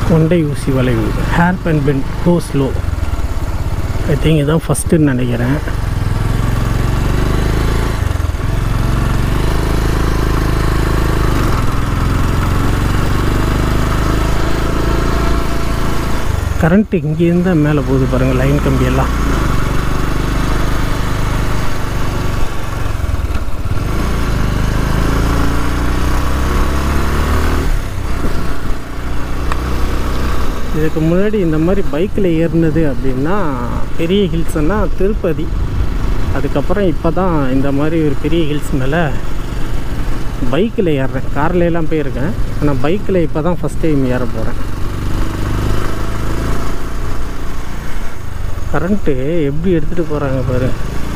கொண்டை ஊசி வளைவு hair and bend go slow I think இதான் ஃபஸ்ட்டுன்னு நினைக்கிறேன் கரண்ட் இங்கேருந்து தான் மேலே போகுது பாருங்கள் லைன் கம்பியெல்லாம் இதுக்கு முன்னாடி இந்த மாதிரி பைக்கில் ஏறினது அப்படின்னா பெரிய ஹில்ஸ்னா திருப்பதி அதுக்கப்புறம் இப்போ தான் இந்த மாதிரி ஒரு பெரிய ஹில்ஸ் மேலே பைக்கில் ஏறுறேன் கார்ல எல்லாம் போயிருக்கேன் ஆனால் பைக்கில் இப்போ தான் ஃபஸ்ட் டைம் ஏற போகிறேன் கரண்ட்டு எப்படி எடுத்துகிட்டு போகிறாங்க பாரு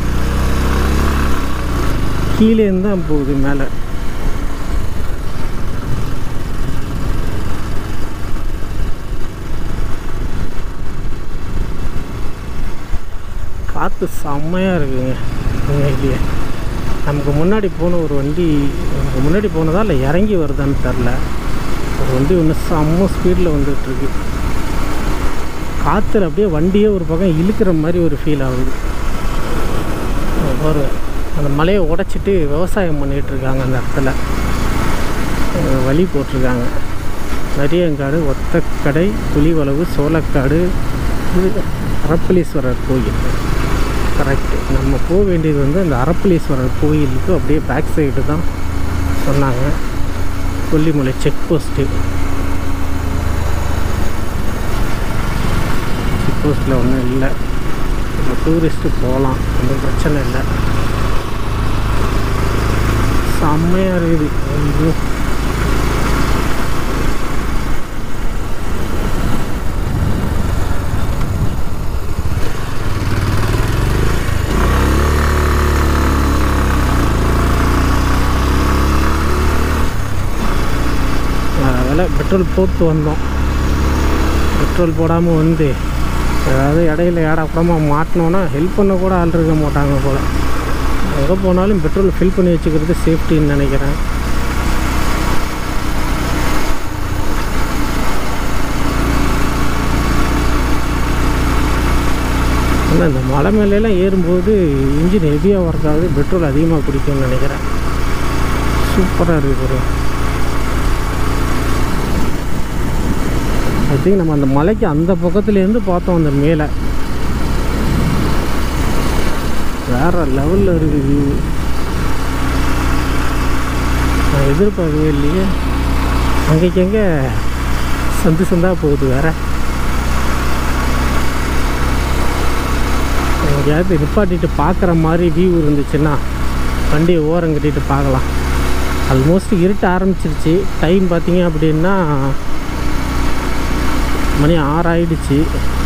கீழேருந்து தான் போகுது மேலே காற்று செம்மையாக இருக்குங்க உண்மையிலேயே நமக்கு முன்னாடி போன ஒரு வண்டி நமக்கு முன்னாடி போனதா இல்லை இறங்கி வருதான்னு தெரில ஒரு வண்டி ஒன்று செம்ம ஸ்பீடில் வந்துட்டுருக்கு காற்றுல அப்படியே வண்டியே ஒரு பக்கம் இழுக்கிற மாதிரி ஒரு ஃபீல் ஆகுது ஒரு அந்த மலையை உடைச்சிட்டு விவசாயம் பண்ணிகிட்டு இருக்காங்க அந்த இடத்துல அஹ் வழி போட்டிருக்காங்க நரியங்காடு ஒத்தக்கடை புலிவளவு சோளக்காடு இது அரப்பளீஸ்வரர் கோயில் கரெக்டு நம்ம போக வேண்டியது வந்து அந்த அரப்பளீஸ்வரர் கோயிலுக்கு அப்படியே பேக் சைடு தான் சொன்னாங்க கொல்லிமலை செக் போஸ்ட்டு செக் போஸ்ட்டில் ஒன்றும் இல்லை நம்ம டூரிஸ்ட்டு போகலாம் ஒன்றும் பிரச்சனை இல்லை செம்மையாக இருக்குது ஐயோ அதனால் பெட்ரோல் போட்டு வந்தோம் பெட்ரோல் போடாமல் வந்து ஏதாவது இடையில ஏடாக்கூடமாக மாட்டினோன்னா ஹெல்ப் பண்ண கூட ஆள் இருக்க மாட்டாங்க போல் எங்கே போனாலும் பெட்ரோல் ஃபில் பண்ணி வச்சுக்கிறது சேஃப்டின்னு நினைக்கிறேன் ஆனால் இந்த மலை மேலெல்லாம் ஏறும்போது இன்ஜின் ஹெவியாக ஒர்க் ஆகுது பெட்ரோல் அதிகமாக குடிக்கும்னு நினைக்கிறேன் சூப்பராக இருக்குது ஒரு ஐ திங்க் நம்ம அந்த மலைக்கு அந்த பக்கத்துலேருந்து பார்த்தோம் அந்த மேலே வேற லெவலில் இருக்குது வியூ நான் எதிர்பார்க்கவே இல்லையே அங்கேக்கு எங்கே சந்து சந்தா போகுது வேற எங்கேயாவது நிப்பாட்டிட்டு பார்க்குற மாதிரி வியூ இருந்துச்சுன்னா வண்டியை ஓரம் கட்டிட்டு பார்க்கலாம் ஆல்மோஸ்ட் இருட்ட ஆரம்பிச்சிருச்சு டைம் பார்த்தீங்க அப்படின்னா மணி ஆறு ஆயிடுச்சு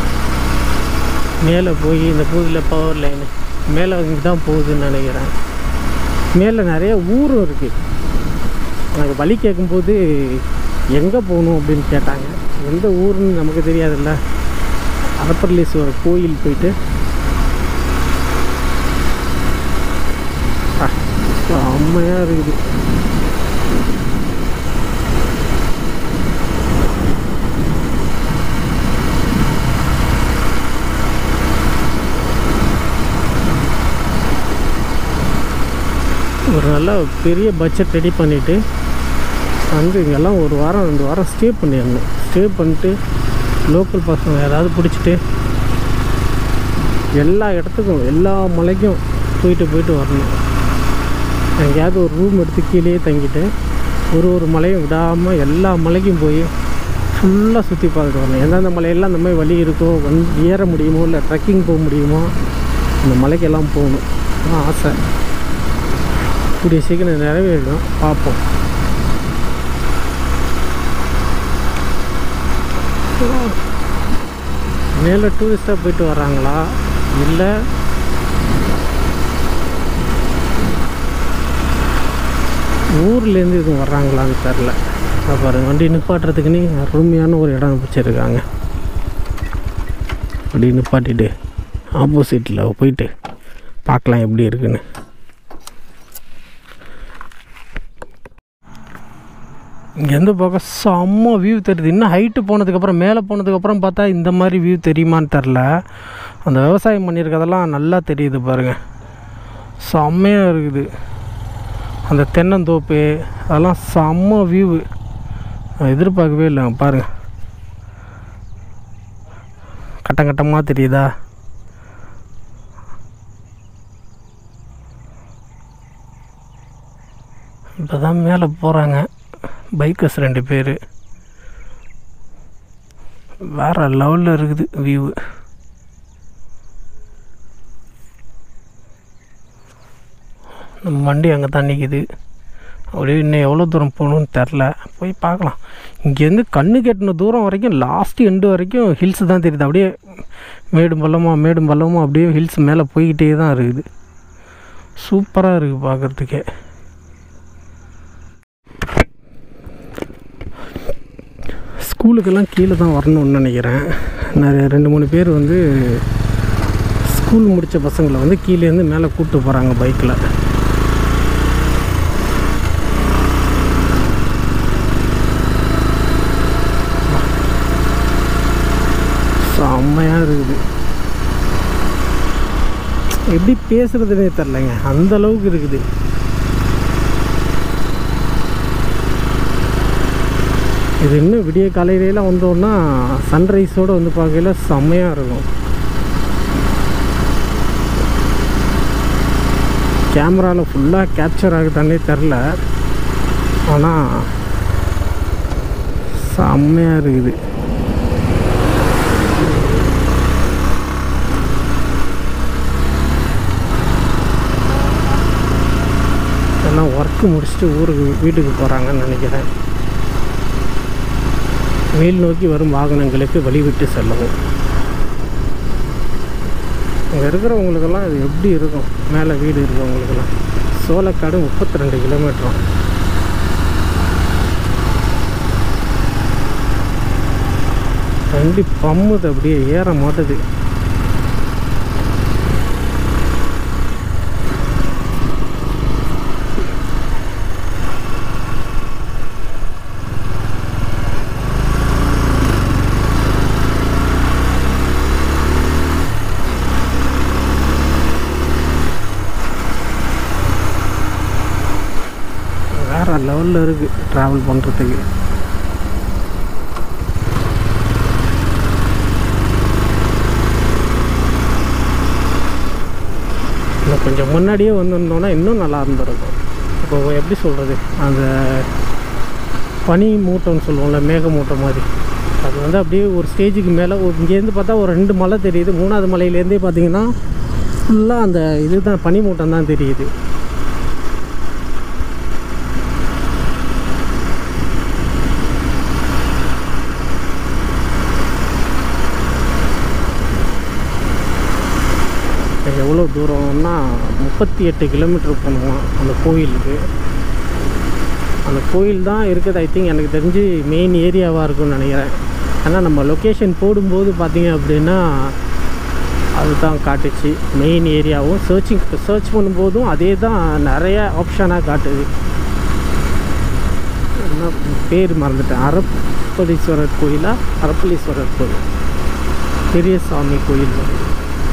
மேலே போய் இந்த பூதியில் பவர் லைனு மேலே இங்கே தான் போகுதுன்னு நினைக்கிறேன் மேலே நிறைய ஊரும் இருக்குது எனக்கு வழி கேட்கும்போது எங்கே போகணும் அப்படின்னு கேட்டாங்க எந்த ஊருன்னு நமக்கு தெரியாதுல்ல அரப்பர்லீஸ்வரர் கோயில் போயிட்டு செம்மையாக இருக்குது ஒரு நல்ல பெரிய பட்ஜெட் ரெடி பண்ணிவிட்டு வந்து இங்கெல்லாம் ஒரு வாரம் ரெண்டு வாரம் ஸ்டே பண்ணிடணும் ஸ்டே பண்ணிட்டு லோக்கல் பசங்க ஏதாவது பிடிச்சிட்டு எல்லா இடத்துக்கும் எல்லா மலைக்கும் போயிட்டு போயிட்டு வரணும் எங்கேயாவது ஒரு ரூம் எடுத்து கீழே தங்கிட்டு ஒரு ஒரு மலையும் விடாமல் எல்லா மலைக்கும் போய் ஃபுல்லாக சுற்றி பார்த்துட்டு வரணும் எந்தெந்த மலையெல்லாம் அந்த மாதிரி வழி இருக்கோ வந்து ஏற முடியுமோ இல்லை ட்ரெக்கிங் போக முடியுமோ அந்த மலைக்கெல்லாம் போகணும் அதான் ஆசை கூடிய சீக்கிரம் நிறைவேறிடும் பார்ப்போம் மேலே டூரிஸ்டாக போயிட்டு வர்றாங்களா இல்லை ஊர்லேருந்து எதுவும் வர்றாங்களான்னு தெரில அங்க பாருங்க வண்டி நிப்பாட்டுறதுக்குன்னு அருமையான ஒரு இடம் வச்சுருக்காங்க அப்படி நிப்பாட்டிட்டு ஆப்போசிட்டில் போயிட்டு பார்க்கலாம் எப்படி இருக்குன்னு இங்கேருந்து பார்க்க செம்ம வியூ தெரியுது இன்னும் ஹைட்டு போனதுக்கப்புறம் மேலே போனதுக்கப்புறம் பார்த்தா இந்த மாதிரி வியூ தெரியுமான்னு தெரில அந்த விவசாயம் பண்ணியிருக்கதெல்லாம் நல்லா தெரியுது பாருங்கள் செம்மையாக இருக்குது அந்த தென்னந்தோப்பு அதெல்லாம் செம்ம வியூ நான் எதிர்பார்க்கவே இல்லை பாருங்கள் கட்டம் கட்டமாக தெரியுதா இப்போ தான் மேலே போகிறாங்க பைக்கர்ஸ் ரெண்டு பேர் வேறு லெவலில் இருக்குது வியூ நம்ம வண்டி அங்கே தான் நிற்கிது அப்படியே இன்னும் எவ்வளோ தூரம் போகணுன்னு தெரில போய் பார்க்கலாம் இங்கேருந்து கண்ணு கெட்டின தூரம் வரைக்கும் லாஸ்ட் எண்டு வரைக்கும் ஹில்ஸ் தான் தெரியுது அப்படியே மேடும் பள்ளமாக மேடும் பள்ளமாக அப்படியே ஹில்ஸ் மேலே போய்கிட்டே தான் இருக்குது சூப்பராக இருக்குது பார்க்குறதுக்கே ஸ்கூலுக்கெல்லாம் கீழே தான் வரணும்னு நினைக்கிறேன் நிறைய ரெண்டு மூணு பேர் வந்து ஸ்கூல் முடித்த பசங்களை வந்து கீழேருந்து மேலே கூப்பிட்டு போகிறாங்க பைக்கில் செம்மையாக இருக்குது எப்படி பேசுகிறதுனே தெரிலங்க அந்த அளவுக்கு இருக்குது இது இன்னும் விடிய காலையிலலாம் வந்தோன்னா சன்ரைஸோடு வந்து பார்க்கையில செம்மையாக இருக்கும் கேமராவில் ஃபுல்லாக கேப்சர் ஆகுதானே தெரில ஆனால் செம்மையாக இருக்குது எல்லாம் ஒர்க்கு முடிச்சுட்டு ஊருக்கு வீட்டுக்கு போகிறாங்கன்னு நினைக்கிறேன் மேல் நோக்கி வரும் வாகனங்களுக்கு வழிவிட்டு செல்லவும் இங்கே இருக்கிறவங்களுக்கெல்லாம் இது எப்படி இருக்கும் மேலே வீடு இருக்கிறவங்களுக்கெல்லாம் சோளக்காடு முப்பத்தி ரெண்டு கிலோமீட்டரும் வண்டி பம்முது அப்படியே ஏற மாட்டுது வேறு லெவலில் இருக்குது ட்ராவல் பண்ணுறதுக்கு இன்னும் கொஞ்சம் முன்னாடியே வந்திருந்தோன்னா இன்னும் நல்லா இருந்திருக்கும் இப்போ எப்படி சொல்கிறது அந்த பனி மூட்டைன்னு சொல்லுவோம்ல மேக மூட்டை மாதிரி அது வந்து அப்படியே ஒரு ஸ்டேஜுக்கு மேலே ஒரு இங்கேருந்து பார்த்தா ஒரு ரெண்டு மலை தெரியுது மூணாவது மலையிலேருந்தே பார்த்தீங்கன்னா ஃபுல்லாக அந்த இதுதான் பனி மூட்டம் தான் தெரியுது எவ்வளோ தூரம்னா முப்பத்தி எட்டு கிலோமீட்டர் போகணுமா அந்த கோயிலுக்கு அந்த கோயில் தான் இருக்குது ஐ திங்க் எனக்கு தெரிஞ்சு மெயின் ஏரியாவாக இருக்கும்னு நினைக்கிறேன் ஏன்னா நம்ம லொக்கேஷன் போடும்போது பார்த்தீங்க அப்படின்னா அதுதான் காட்டுச்சு மெயின் ஏரியாவும் சர்ச்சிங் சர்ச் பண்ணும்போதும் அதே தான் நிறைய ஆப்ஷனாக காட்டுது என்ன பேர் மறந்துட்டேன் அரப்பளீஸ்வரர் கோயிலா அரப்பளீஸ்வரர் கோயில் பெரிய சாமி கோயில் வருது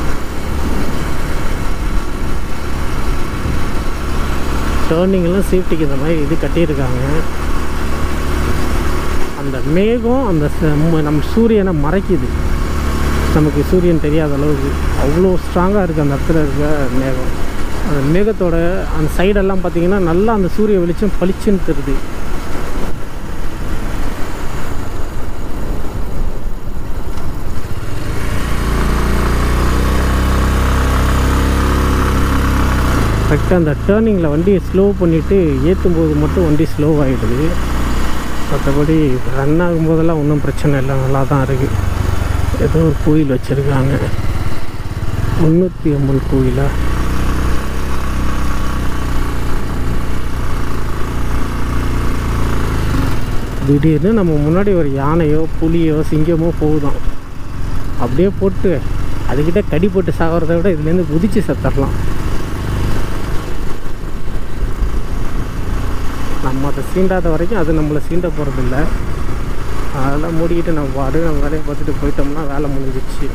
டேர்னிங்கெல்லாம் சேஃப்டிக்கு இந்த மாதிரி இது கட்டியிருக்காங்க அந்த மேகம் அந்த ச- ம- நம்ம சூரியனை மறைக்குது நமக்கு சூரியன் தெரியாத அளவுக்கு அவ்வளோ ஸ்ட்ராங்காக இருக்குது அந்த இடத்துல இருக்க மேகம் அந்த மேகத்தோட அந்த சைடெல்லாம் பார்த்தீங்கன்னா நல்லா அந்த சூரிய வெளிச்சம் பளிச்சுன்னு தெரியுது கரெக்டாக அந்த டேர்னிங்கில் வண்டியை ஸ்லோ பண்ணிவிட்டு ஏற்றும் போது மட்டும் வண்டி ஸ்லோ ஆகிடுது மற்றபடி ரன் ஆகும்போதெல்லாம் ஒன்றும் பிரச்சனை இல்லை நல்லா தான் இருக்குது ஏதோ ஒரு கோயில் வச்சுருக்காங்க முந்நூற்றி அம்மன் கோயிலா திடீர்னு நம்ம முன்னாடி ஒரு யானையோ புலியோ சிங்கமோ போகுதாம் அப்படியே போட்டு அதுக்கிட்ட கடி போட்டு சாகிறத விட இதுலேருந்து குதிச்சு செத்துடலாம் நம்ம நம்ம அதை சீண்டாத வரைக்கும் அது நம்மளை சீண்ட போகிறதில்ல அதெல்லாம் மூடிக்கிட்டு நம்ம பாடு நம்ம வேலையை பார்த்துட்டு போயிட்டோம்னா வேலை முடிஞ்சிடுச்சு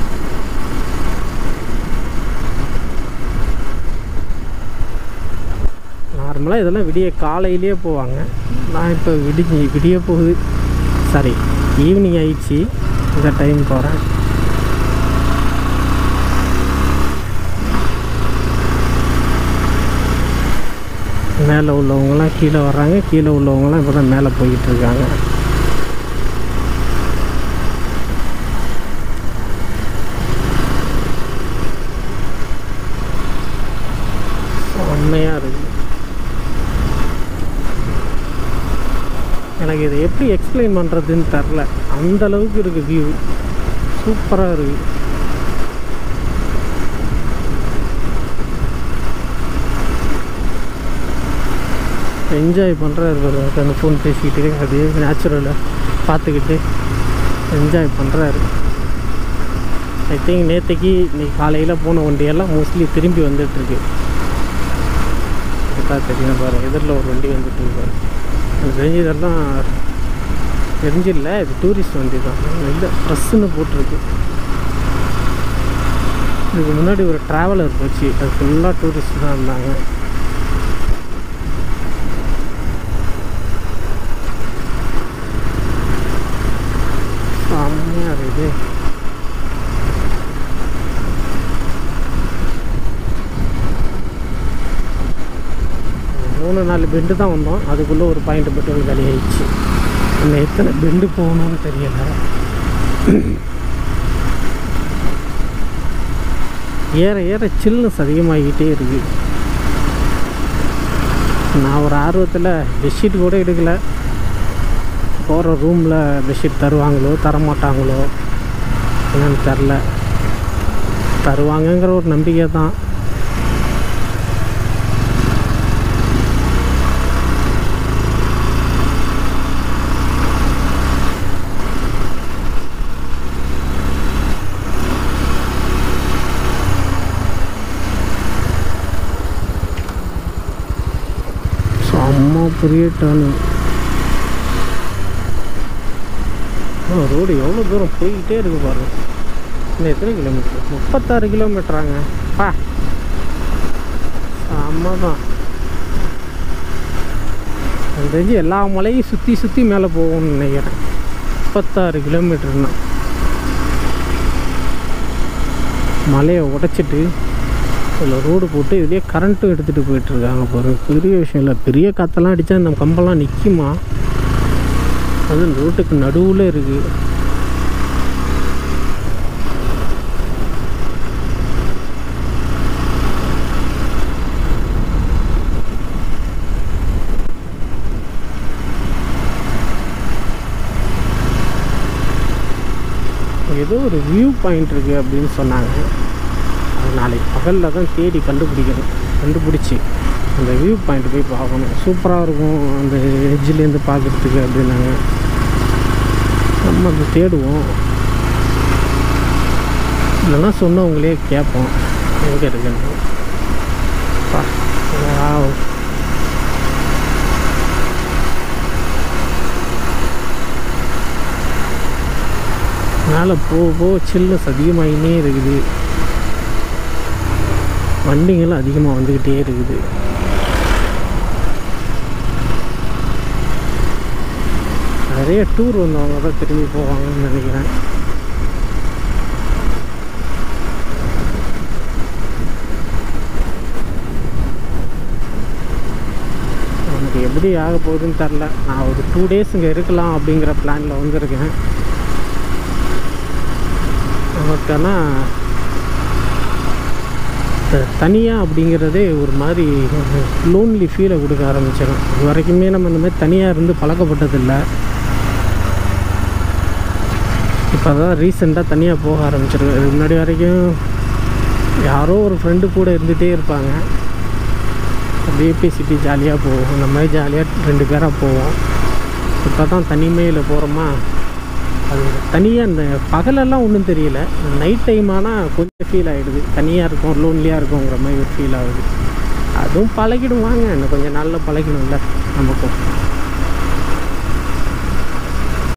நார்மலாக இதெல்லாம் விடிய காலையிலேயே போவாங்க நான் இப்போ விடிஞ்சு விடிய போகுது சாரி ஈவினிங் ஆயிடுச்சு இந்த டைம் போகிறேன் மேலே உள்ளவங்கலாம் கீழே வர்றாங்க கீழே உள்ளவங்கலாம் இப்போ தான் மேலே போய்கிட்டு இருக்காங்க செம்மையாக இருக்குது எனக்கு இதை எப்படி எக்ஸ்பிளைன் பண்ணுறதுன்னு தெரில அந்த அளவுக்கு இருக்குது வியூ சூப்பராக இருக்குது என்ஜாய் பண்ணுறாரு பாருங்க அந்த ஃபோன் பேசிக்கிட்டு அப்படியே நேச்சுரலை பார்த்துக்கிட்டு என்ஜாய் பண்ணுறாரு ஐ திங்க் நேற்றுக்கு இன்னைக்கு காலையில் போன வண்டியெல்லாம் மோஸ்ட்லி திரும்பி வந்துட்டுருக்கு பார்த்தா தெரியும் பாரு எதிரில் ஒரு வண்டி வந்துட்டு இருக்கு எனக்கு தெரிஞ்சு இதெல்லாம் தெரிஞ்சில்ல இது டூரிஸ்ட் வண்டி தான் இல்லை ப்ரெஸ்ஸுன்னு போட்டிருக்கு இதுக்கு முன்னாடி ஒரு ட்ராவலர் போச்சு அது ஃபுல்லாக டூரிஸ்ட் தான் இருந்தாங்க செம்மையாக இருக்குது மூணு நாலு பெண்டு தான் வந்தோம் அதுக்குள்ளே ஒரு பாயிண்ட் பெட்ரோல் காலி ஆயிடுச்சு இன்னும் எத்தனை பெண்டு போகணும்னு தெரியல ஏற ஏற சில்னஸ் அதிகமாகிக்கிட்டே இருக்கு நான் ஒரு ஆர்வத்தில் பெட்ஷீட் கூட எடுக்கல போகிற ரூமில் பெட்ஷீட் தருவாங்களோ தரமாட்டாங்களோ என்னன்னு தெரில தருவாங்கங்கிற ஒரு நம்பிக்கை தான் செம்ம பெரிய டர்னு ரோடு எவ்வளோ தூரம் போய்கிட்டே இருக்கு பாருங்க இன்னும் எத்தனை கிலோமீட்டர் முப்பத்தாறு கிலோமீட்டராங்க பா செம்ம தான் எனக்கு தெரிஞ்சு எல்லா மலையும் சுற்றி சுற்றி மேலே போகும்னு நினைக்கிறேன் முப்பத்தாறு கிலோமீட்டர்னா மலையை உடைச்சிட்டு இதில் ரோடு போட்டு இதுலேயே கரண்ட்டும் எடுத்துகிட்டு போயிட்டுருக்காங்க பாருங்க பெரிய விஷயம் இல்லை பெரிய காற்றெல்லாம் அடித்தா இந்த கம்பெல்லாம் நிற்குமா அது ரோட்டுக்கு நடுவில் இருக்குது ஏதோ ஒரு வியூ பாயிண்ட் இருக்குது அப்படின்னு சொன்னாங்க அது நாளைக்கு பகலில் தான் தேடி கண்டுபிடிக்கணும் கண்டுபிடிச்சி அந்த வியூ பாயிண்ட் போய் பார்க்கணும் சூப்பராக இருக்கும் அந்த எட்ஜிலேருந்து பார்க்குறதுக்கு அப்படின்னாங்க நம்ம அதை தேடுவோம் இல்லைன்னா சொன்னவங்களே கேட்போம் எங்கே இருக்குன்னு பா, wow. மேலே போக போக சில்னஸ் அதிகமாகினே இருக்குது வண்டிங்களும் அதிகமாக வந்துக்கிட்டே இருக்குது நிறைய டூர் வந்தவங்க தான் திரும்பி போவாங்கன்னு நினைக்கிறேன் நமக்கு எப்படி ஆக போகுதுன்னு தெரில நான் ஒரு டூ டேஸ் இங்கே இருக்கலாம் அப்படிங்கிற பிளானில் வந்திருக்கேன் நமக்கான தனியாக அப்படிங்கிறதே ஒரு மாதிரி லோன்லி ஃபீலை கொடுக்க ஆரம்பிச்சிடும் இது வரைக்குமே நம்ம இந்த மாதிரி தனியாக இருந்து பழக்கப்பட்டதில்லை இப்போ தான் ரீசெண்டாக தனியாக போக ஆரம்பிச்சிருக்கு இதுக்கு முன்னாடி வரைக்கும் யாரோ ஒரு ஃப்ரெண்டு கூட இருந்துகிட்டே இருப்பாங்க அப்படியே பேசிட்டு ஜாலியாக போவோம் இந்த மாதிரி ஜாலியாக ரெண்டு பேராக போவோம் இப்போ தான் தனிமையில் போகிறோமா அது தனியாக இந்த பகலெல்லாம் ஒன்றும் தெரியல நைட் டைம் ஆனால் கொஞ்சம் ஃபீல் ஆகிடுது தனியாக இருக்கும் லோன்லியாக இருக்குங்கிற மாதிரி ஒரு ஃபீல் ஆகுது அதுவும் பழகிடுவாங்க இன்னும் கொஞ்சம் நாளில் பழகிடும்ல நமக்கும்